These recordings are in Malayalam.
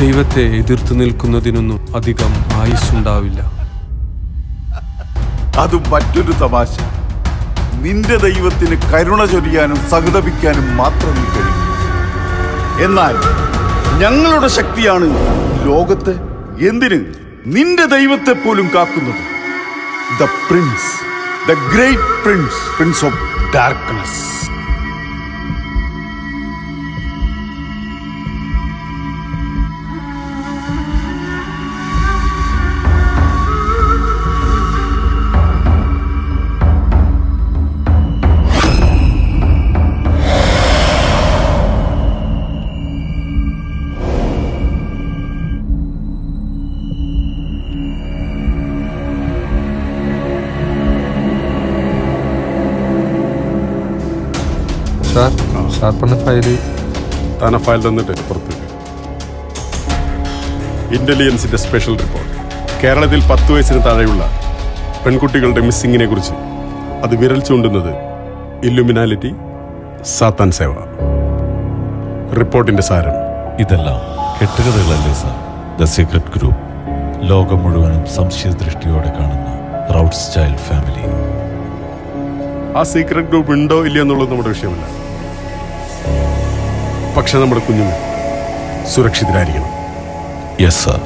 ദൈവത്തെ എതിർത്തു നിൽക്കുന്നതിനൊന്നും അധികം ആയുസ്സുണ്ടാവില്ല അതും മറ്റൊരു തമാശ നിന്റെ ദൈവത്തിന് കരുണ ചൊരിയാനും സഹതപിക്കാനും മാത്രമേ കഴിയൂ എന്നാൽ ഞങ്ങളുടെ ശക്തിയാണ് ലോകത്തെ എന്തിന് നിന്റെ ദൈവത്തെ പോലും കാക്കുന്നത് the prince the great prince prince of darkness sir sir പറഞ്ഞ ഫയല് താന ഫയൽ തന്നിട്ട് പുറത്ത് ഇന്റലിജൻസിന്റെ സ്പെഷ്യൽ റിപ്പോർട്ട് കേരളത്തിൽ പത്ത് വയസ്സിന് താഴെയുള്ള പെൺകുട്ടികളുടെ മിസ്സിങ്ങിനെ കുറിച്ച് അത് വിരൽ ചൂണ്ടുന്നത് ഇല്ലുമിനാലിറ്റി സാത്താൻ സേവ റിപ്പോർട്ടിന്റെ സാരം ഇതെല്ലാം കെട്ടുകഥകളല്ലേ സാർ ദ സീക്രട്ട് ഗ്രൂപ്പ് ലോകം മുഴുവനും സംശയദൃഷ്ടിയോടെ കാണുന്ന റൗട്ട്സ് ചൈൽഡ് ഫാമിലി ആ സീക്രട്ട് ഗ്രൂപ്പ് ഉണ്ടോ ഇല്ലയോ എന്നുള്ളത് നമ്മുടെ വിഷയമല്ല പക്ഷെ നമ്മുടെ കുഞ്ഞുങ്ങൾ സുരക്ഷിതരായിരിക്കണം യെസ് സാർ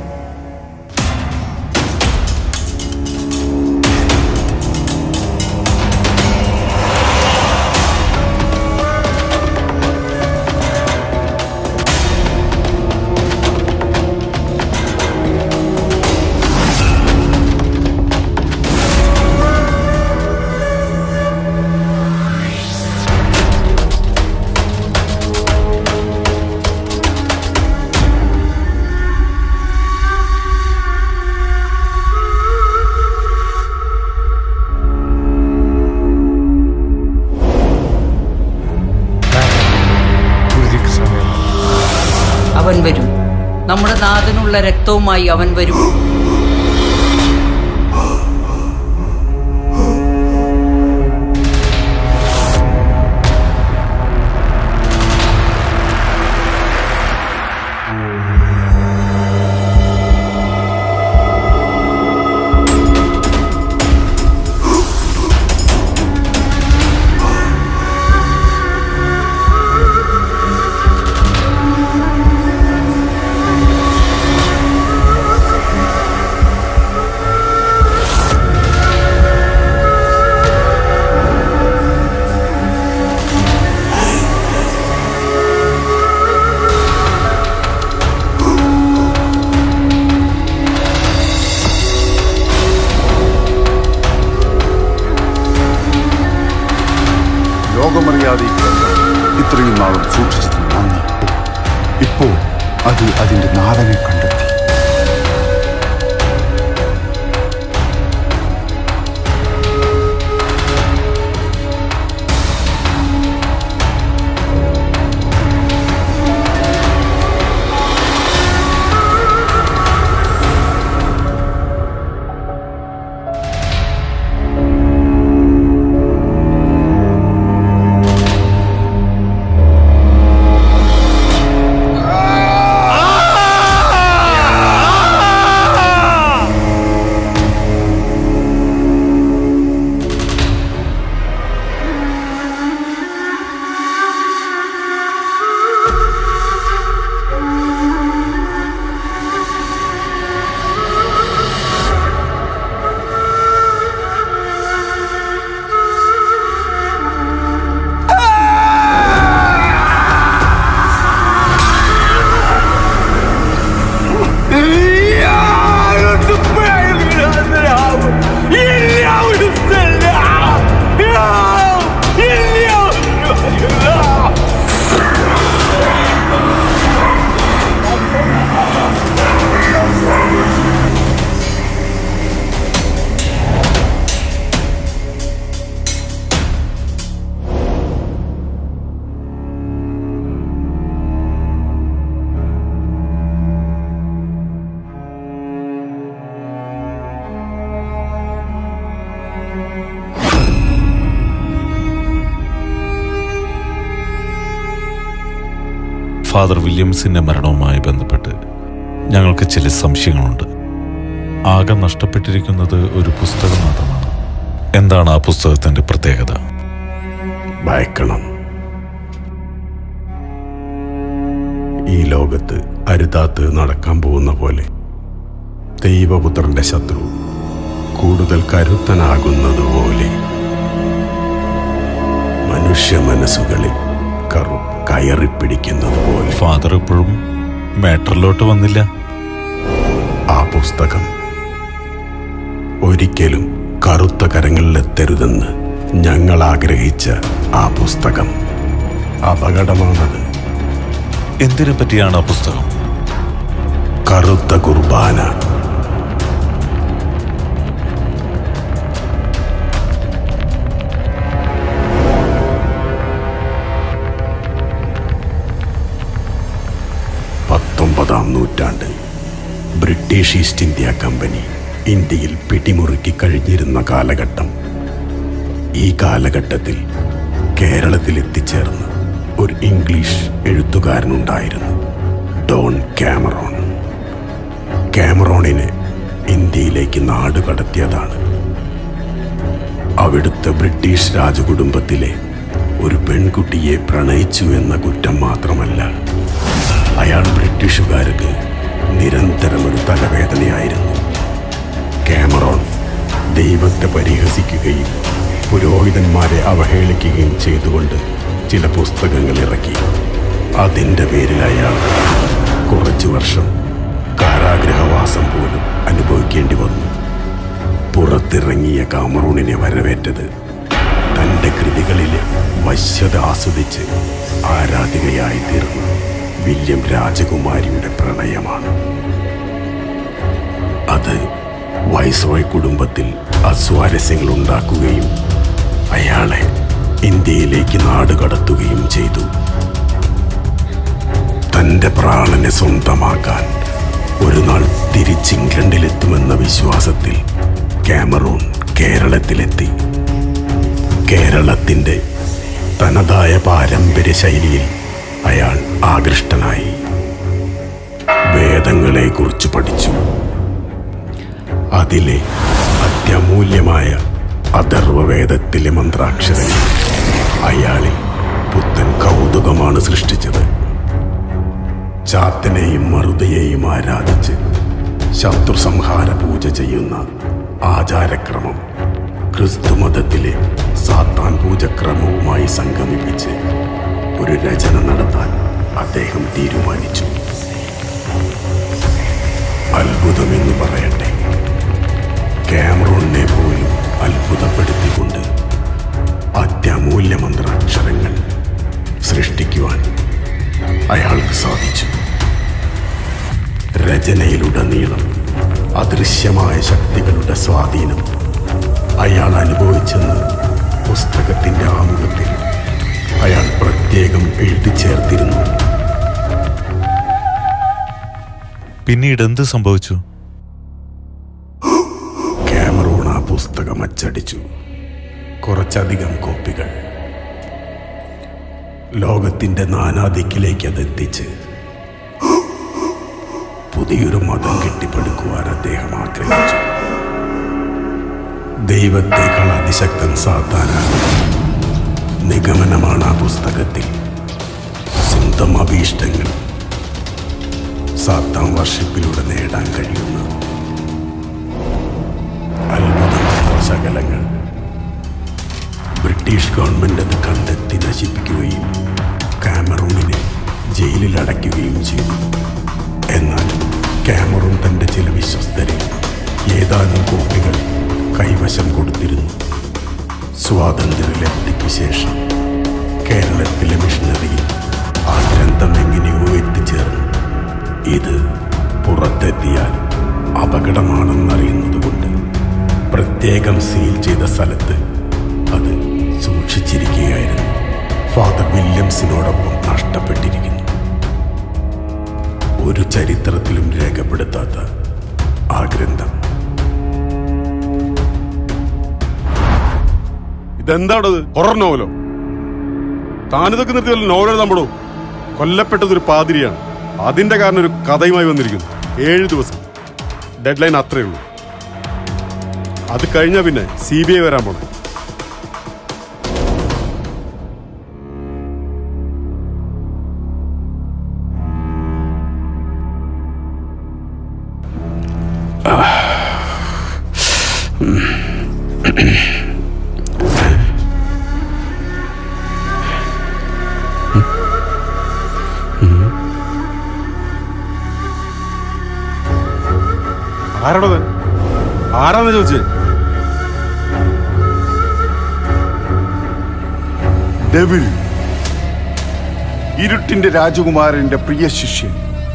ഗുരുതിക്ക് സമയം അവൻ വരും നമ്മുടെ നാഥനുള്ള രക്തവുമായി അവൻ വരും ലോകമറിയാതെ ഈ ഗ്രന്ഥം ഇത്രയും നാളും സൂക്ഷിച്ചത് നന്ദി ഇപ്പോൾ അത് അതിന്റെ നാഥനെ കണ്ടെത്തി ഫാദർ വില്യംസിന്റെ മരണവുമായി ബന്ധപ്പെട്ട് ഞങ്ങൾക്ക് ചില സംശയങ്ങളുണ്ട് ആകെ നഷ്ടപ്പെട്ടിരിക്കുന്നത് ഒരു പുസ്തകം മാത്രമാണ് എന്താണ് ആ പുസ്തകത്തിന്റെ പ്രത്യേകത ഭയക്കണം ഈ ലോകത്ത് അരുതാത്ത് നടക്കാൻ പോകുന്ന പോലെ ദൈവപുത്രന്റെ ശത്രു കൂടുതൽ കരുത്തനാകുന്നത് പോലെ മനുഷ്യ മനസ്സുകളിൽ കറു കയറിപ്പിടിക്കുന്നത് പോലെ ഫാദർ ഇപ്പോഴും മാറ്ററിലോട്ട് വന്നില്ല ആ പുസ്തകം ഒരിക്കലും കറുത്ത കരങ്ങളിലെത്തരുതെന്ന് ഞങ്ങൾ ആഗ്രഹിച്ച ആ പുസ്തകം അപകടമാണത് എന്തിനെ പറ്റിയാണ് ആ പുസ്തകം കറുത്ത കുർബാന പത്തൊമ്പതാം നൂറ്റാണ്ട് ബ്രിട്ടീഷ് ഈസ്റ്റ് ഇന്ത്യ കമ്പനി ഇന്ത്യയിൽ പിടിമുറുക്കി കഴിഞ്ഞിരുന്ന കാലഘട്ടം ഈ കാലഘട്ടത്തിൽ കേരളത്തിൽ എത്തിച്ചേർന്ന ഒരു ഇംഗ്ലീഷ് എഴുത്തുകാരനുണ്ടായിരുന്നു ഡോൺ കാമറോൺ കാമറോണിനെ ഇന്ത്യയിലേക്ക് നാടുകടത്തിയതാണ് അവിടുത്തെ ബ്രിട്ടീഷ് രാജകുടുംബത്തിലെ ഒരു പെൺകുട്ടിയെ പ്രണയിച്ചു എന്ന കുറ്റം മാത്രമല്ല അയാൾ ബ്രിട്ടീഷുകാർക്ക് നിരന്തരം ഒരു തലവേദനയായിരുന്നു കാമറോൺ ദൈവത്തെ പരിഹസിക്കുകയും പുരോഹിതന്മാരെ അവഹേളിക്കുകയും ചെയ്തുകൊണ്ട് ചില പുസ്തകങ്ങൾ ഇറക്കി അതിൻ്റെ പേരിൽ അയാൾ കുറച്ചു വർഷം കാരാഗ്രഹവാസം പോലും അനുഭവിക്കേണ്ടി വന്നു പുറത്തിറങ്ങിയ കാമറൂണിനെ വരവേറ്റത് തൻ്റെ കൃതികളിലെ വശ്യത ആസ്വദിച്ച് ആരാധികയായി തീർന്ന വില്യം രാജകുമാരിയുടെ പ്രണയമാണ് അത് വൈസ്രോയ് കുടുംബത്തിൽ അസ്വാരസ്യങ്ങൾ ഉണ്ടാക്കുകയും അയാളെ ഇന്ത്യയിലേക്ക് നാടുകടത്തുകയും ചെയ്തു തന്റെ പ്രാണനെ സ്വന്തമാക്കാൻ ഒരു നാൾ തിരിച്ച് ഇംഗ്ലണ്ടിലെത്തുമെന്ന വിശ്വാസത്തിൽ കാമറൂൺ കേരളത്തിലെത്തി കേരളത്തിന്റെ തനതായ പാരമ്പര്യ ശൈലിയിൽ അയാൾ ആകൃഷ്ടനായി വേദങ്ങളെക്കുറിച്ച് പഠിച്ചു അതിലെ അത്യമൂല്യമായ അഥർവവേദത്തിലെ മന്ത്രാക്ഷരങ്ങൾ അയാളിൽ പുത്തൻ കൗതുകമാണ് സൃഷ്ടിച്ചത് ചാത്തനെയും മറുതയെയും ആരാധിച്ച് ശത്രു സംഹാര പൂജ ചെയ്യുന്ന ആചാരക്രമം ക്രിസ്തുമതത്തിലെ സാത്താൻ പൂജക്രമവുമായി സംഗമിപ്പിച്ച് ഒരു രചന നടത്താൻ അദ്ദേഹം തീരുമാനിച്ചു അത്ഭുതമെന്ന് പറയട്ടെ കാമറൂണിനെ പോലും അത്ഭുതപ്പെടുത്തിക്കൊണ്ട് അത്യമൂല്യ മന്ത്രാക്ഷരങ്ങൾ സൃഷ്ടിക്കുവാൻ അയാൾക്ക് സാധിച്ചു രചനയിലുടനീളം അദൃശ്യമായ ശക്തികളുടെ സ്വാധീനം അയാൾ അനുഭവിച്ചെന്ന് പുസ്തകത്തിന്റെ ആമുഖത്തിൽ അയാൾ പ്രത്യേകം എഴുതി ചേർത്തിരുന്നു പിന്നീട് എന്ത് സംഭവിച്ചു കാമറൂൺ ആ പുസ്തകം അച്ചടിച്ചു കുറച്ചധികം കോപ്പികൾ ലോകത്തിന്റെ നാനാദിക്കിലേക്ക് അതെത്തിച്ച് പുതിയൊരു മതം കെട്ടിപ്പടുക്കുവാൻ അദ്ദേഹം ആഗ്രഹിച്ചു ദൈവത്തെക്കാൾ അതിശക്തൻ സാത്താനാണ് നിഗമനമാണ് ആ പുസ്തകത്തിൽ സ്വന്തം അഭീഷ്ടങ്ങൾ സാത്താൻ വർഷിപ്പിലൂടെ നേടാൻ കഴിയുന്ന അത്ഭുതമായ ശകലങ്ങൾ ബ്രിട്ടീഷ് ഗവൺമെന്റ് അത് കണ്ടെത്തി നശിപ്പിക്കുകയും കാമറൂണിനെ ജയിലിൽ അടയ്ക്കുകയും ചെയ്തു എന്നാൽ കാമറൂൺ തന്റെ ചില വിശ്വസ്തരെ ഏതാനും കോപ്പികൾ കൈവശം കൊടുത്തിരുന്നു സ്വാതന്ത്ര്യലബ്ധിക്ക് ശേഷം കേരളത്തിലെ മിഷണറിയിൽ ആ ഗ്രന്ഥം എങ്ങനെയോ എത്തിച്ചേർന്നു ഇത് പുറത്തെത്തിയാൽ അപകടമാണെന്നറിയുന്നതുകൊണ്ട് പ്രത്യേകം സീൽ ചെയ്ത സ്ഥലത്ത് അത് സൂക്ഷിച്ചിരിക്കുകയായിരുന്നു ഫാദർ വില്യംസിനോടൊപ്പം നഷ്ടപ്പെട്ടിരിക്കുന്നു ഒരു ചരിത്രത്തിലും രേഖപ്പെടുത്താത്ത ആ ഗ്രന്ഥം ഇതെന്താണത് ഹൊറർ നോവലോ താനിതൊക്കെ നിർത്തി വല്ല നോവൽ എഴുതാൻ പെടൂ കൊല്ലപ്പെട്ടത് ഒരു പാതിരിയാണ് അതിന്റെ കാരണം ഒരു കഥയുമായി വന്നിരിക്കുന്നു ഏഴ് ദിവസം ഡെഡ് ലൈൻ അത്രയേ ഉള്ളൂ അത് കഴിഞ്ഞാൽ പിന്നെ സി ബി ഐ വരാൻ പോണേ ആരാടോ താൻ ആരാന്ന് ചോദിച്ചേ ഡെവിൾ ഇരുട്ടിന്റെ രാജകുമാരന്റെ പ്രിയ ശിഷ്യൻ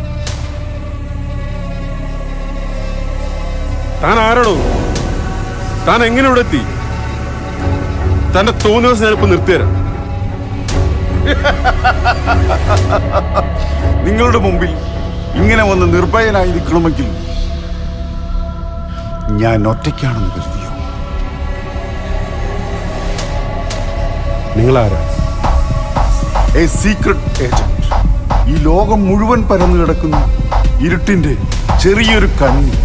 താൻ ആരാടോ താൻ എങ്ങനെ ഇവിടെ എത്തി തന്റെ തോന്നിയ ദിവസം ഞാനിപ്പോ നിർത്തിത്തരാം നിങ്ങളുടെ മുമ്പിൽ ഇങ്ങനെ വന്ന് നിർഭയനായി നിൽക്കണമെങ്കിൽ ഞാൻ ഒറ്റയ്ക്കാണെന്ന് കരുതിയോ നിങ്ങൾ ആരാ എ സീക്രട്ട് ഏജന്റ് ഈ ലോകം മുഴുവൻ പരന്നു കിടക്കുന്ന ഇരുട്ടിന്റെ ചെറിയൊരു കണ്ണി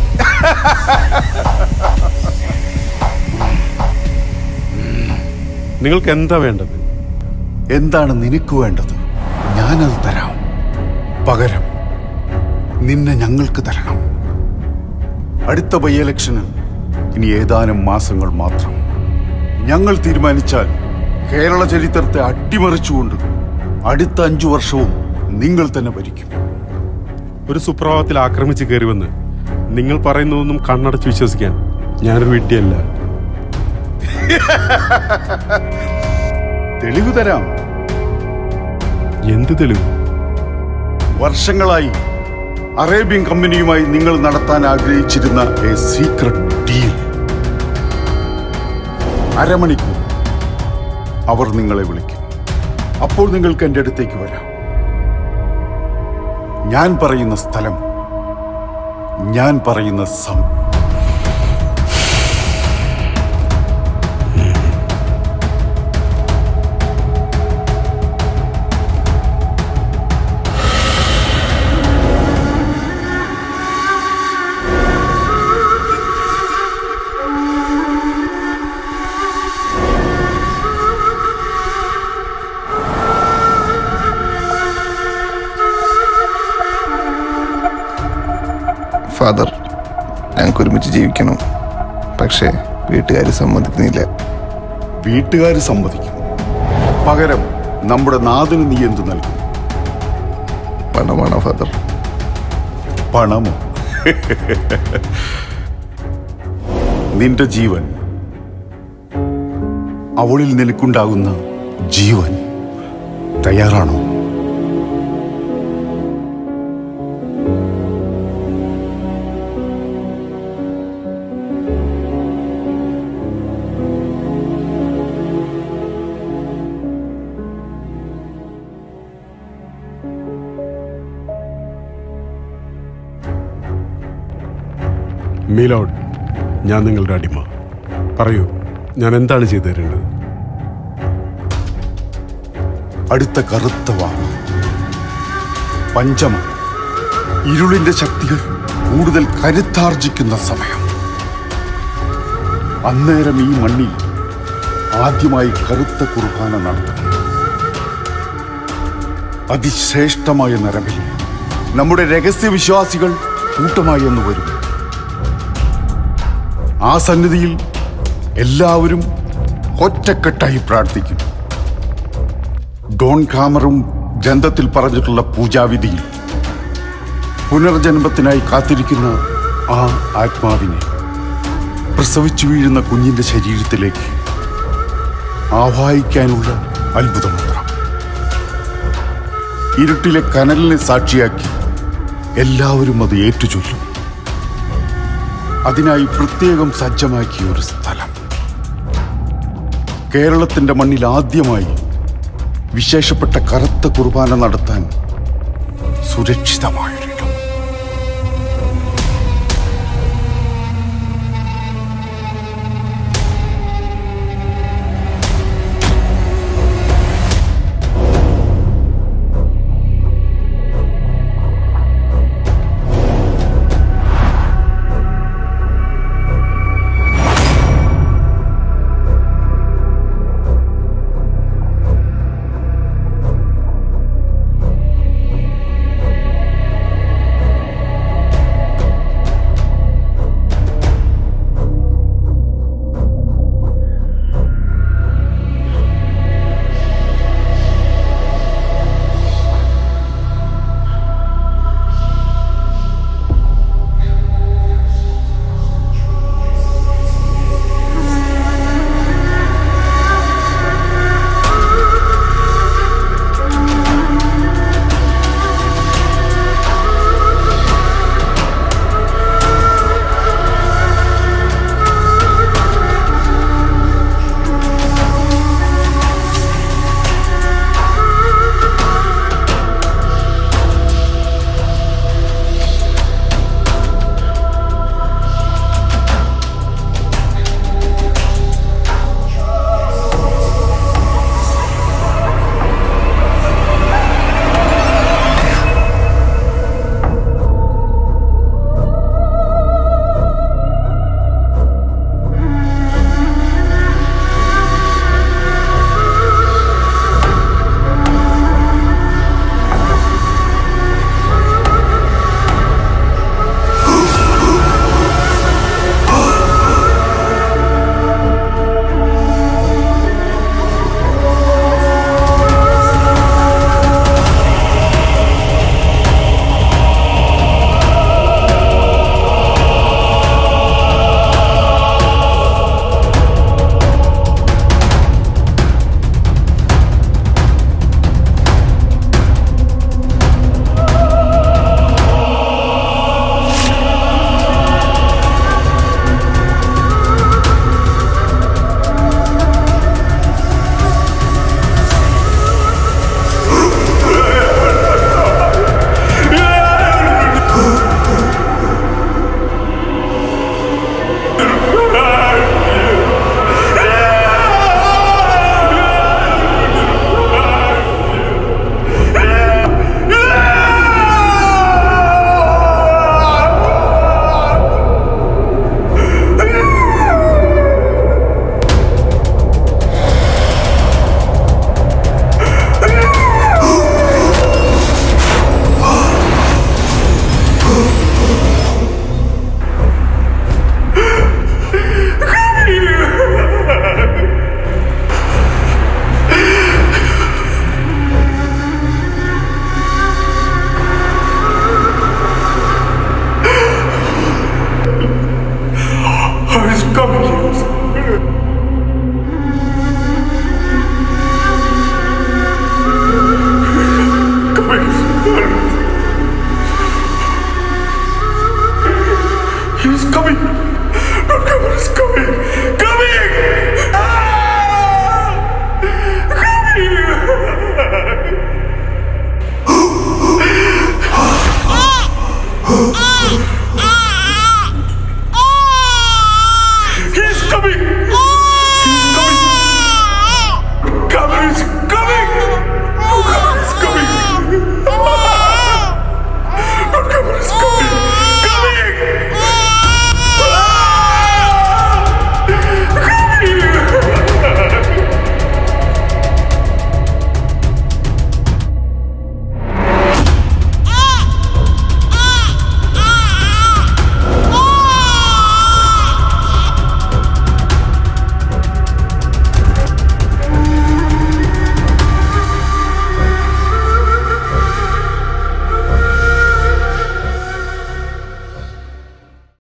നിങ്ങൾക്ക് എന്താ വേണ്ടത് എന്താണ് നിനക്ക് വേണ്ടത് ഞാനത് തരാം പകരം നിന്നെ ഞങ്ങൾക്ക് തരണം അടുത്ത ബൈ ഇലക്ഷന് ഇനി ഏതാനും മാസങ്ങൾ മാത്രം ഞങ്ങൾ തീരുമാനിച്ചാൽ കേരള ചരിത്രത്തെ അട്ടിമറിച്ചുകൊണ്ട് അടുത്ത അഞ്ചു വർഷവും നിങ്ങൾ തന്നെ ഭരിക്കും ഒരു സുപ്രഭാതത്തിൽ ആക്രമിച്ച് കയറി വന്ന് നിങ്ങൾ പറയുന്നതൊന്നും കണ്ണടച്ച് വിശ്വസിക്കാൻ ഞാനൊരു വിഡ്ഢിയല്ല തെളിവ് തരാം എന്ത് തെളിവ് വർഷങ്ങളായി അറേബ്യൻ കമ്പനിയുമായി നിങ്ങൾ നടത്താൻ ആഗ്രഹിച്ചിരുന്ന എ സീക്രട്ട് ഡീൽ അരമണിക്കൂർ അവർ നിങ്ങളെ വിളിക്കും അപ്പോൾ നിങ്ങൾക്ക് എൻ്റെ അടുത്തേക്ക് വരാം ഞാൻ പറയുന്ന സ്ഥലം ഞാൻ പറയുന്ന സം ഫാദർ ഞങ്ങൾക്ക് ഒരുമിച്ച് ജീവിക്കണം പക്ഷേ വീട്ടുകാർ സമ്മതിക്കുന്നില്ല വീട്ടുകാർ സമ്മതിക്കും പകരം നമ്മുടെ നാടിന് നീ എന്ത് നൽകും പണമാണോ ഫാദർ പണമോ നിന്റെ ജീവൻ അവളിൽ നിനക്കുണ്ടാകുന്ന ജീവൻ തയ്യാറാണോ മീലോഡ് ഞാൻ നിങ്ങളുടെ അടിമ പറയൂ ഞാൻ എന്താണ് ചെയ്തു തരേണ്ടത് അടുത്ത കറുത്ത വാവ് പഞ്ചമ ഇരുളിന്റെ ശക്തികൾ കൂടുതൽ കരുത്താർജിക്കുന്ന സമയം അന്നേരം ഈ മണ്ണിൽ ആദ്യമായി കറുത്ത കുർബാന നടത്തണം അതിശ്രേഷ്ഠമായ നരവിൽ നമ്മുടെ രഹസ്യവിശ്വാസികൾ കൂട്ടമായി ഒന്ന് വരും ആ സന്നിധിയിൽ എല്ലാവരും ഒറ്റക്കെട്ടായി പ്രാർത്ഥിക്കും ഡോൺ ഖാമറും ഗ്രന്ഥത്തിൽ പറഞ്ഞിട്ടുള്ള പൂജാവിധിയിൽ പുനർജന്മത്തിനായി കാത്തിരിക്കുന്ന ആ ആത്മാവിനെ പ്രസവിച്ചു വീഴുന്ന കുഞ്ഞിന്റെ ശരീരത്തിലേക്ക് ആവാഹിക്കാനുള്ള അത്ഭുതമന്ത്രം ഇരുട്ടിലെ കനലിനെ സാക്ഷിയാക്കി എല്ലാവരും അത് ഏറ്റുചൊല്ലും അതിനായി പ്രത്യേകം സജ്ജമാക്കിയ ഒരു സ്ഥലം കേരളത്തിന്റെ മണ്ണിൽ ആദ്യമായി വിശേഷപ്പെട്ട കറുത്ത കുർബാന നടത്താൻ സുരക്ഷിതമായൊരു